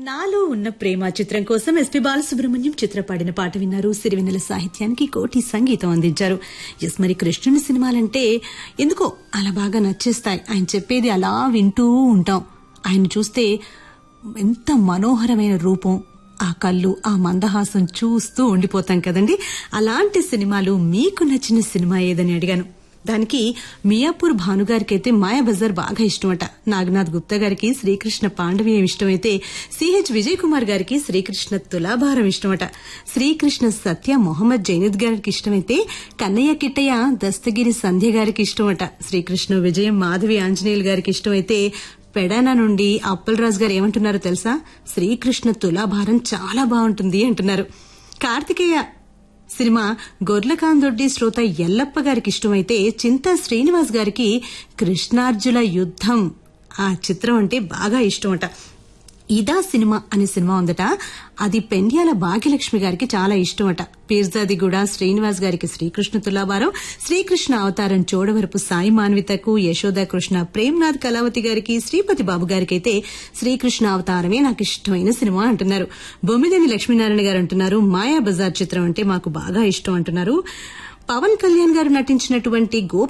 నాలో ఉన్న ప్రేమ చిత్రం కోసం ఎస్పి బాలసుబ్రహ్మణ్యం చిత్ర పాడిన పాట విన్నారు సిరివెన్నెల సాహిత్యానికి కోటి సంగీతం అందించారు ఎస్ మరి కృష్ణుని సినిమాలంటే ఎందుకో అలా బాగా నచ్చేస్తాయి ఆయన చెప్పేది అలా వింటూ ఉంటాం ఆయన చూస్తే ఎంత మనోహరమైన రూపం ఆ కళ్ళు ఆ మందహాసం చూస్తూ ఉండిపోతాం కదండి అలాంటి సినిమాలు మీకు నచ్చిన సినిమా ఏదని అడిగాను దానికి మియాపూర్ భానుగారికి అయితే మాయాబజార్ బాగా ఇష్టమట నాగనాథ్ గుప్తా గారికి శ్రీకృష్ణ పాండవీయం ఇష్టమైతే సిహెచ్ విజయ్ కుమార్ గారికి శ్రీకృష్ణ తులాభారం ఇష్టమట శ్రీకృష్ణ సత్య మొహమ్మద్ జైనద్ గారికి ఇష్టమైతే కన్నయ్య కిట్టయ్య దస్తగిరి సంధ్య గారికి ఇష్టమట శ్రీకృష్ణ విజయం మాధవి ఆంజనేయులు గారికి ఇష్టమైతే పెడాన నుండి అప్పలరాజు గారు ఏమంటున్నారో తెలుసా శ్రీకృష్ణ తులాభారం చాలా బాగుంటుంది అంటున్నారు కార్తికేయ సినిమా గొర్లకాందొడ్డి శ్రోత ఎల్లప్ప గారికి ఇష్టమైతే చింతా శ్రీనివాస్ గారికి కృష్ణార్జుల యుద్ధం ఆ చిత్రం అంటే బాగా ఇష్టమట ఇదా సినిమా అనే సినిమా ఉందట అది పెండ్యాల భాగ్యలక్ష్మి గారికి చాలా ఇష్టమట పీర్జాదిగూడ శ్రీనివాస్ గారికి శ్రీకృష్ణ తులాభారం శ్రీకృష్ణ అవతారం చోడవరపు సాయి మాన్వితకు యశోద కృష్ణ ప్రేమ్నాథ్ కళావతి గారికి శ్రీపతి బాబు గారికి అయితే శ్రీకృష్ణ అవతారమే నాకు ఇష్టమైన సినిమా అంటున్నారు బొమ్మిదేని లక్ష్మీనారాయణ గారు అంటున్నారు మాయా బజార్ చిత్రం అంటే మాకు బాగా ఇష్టం అంటున్నారు పవన్ కళ్యాణ్ గారు నటించినటువంటి గోపి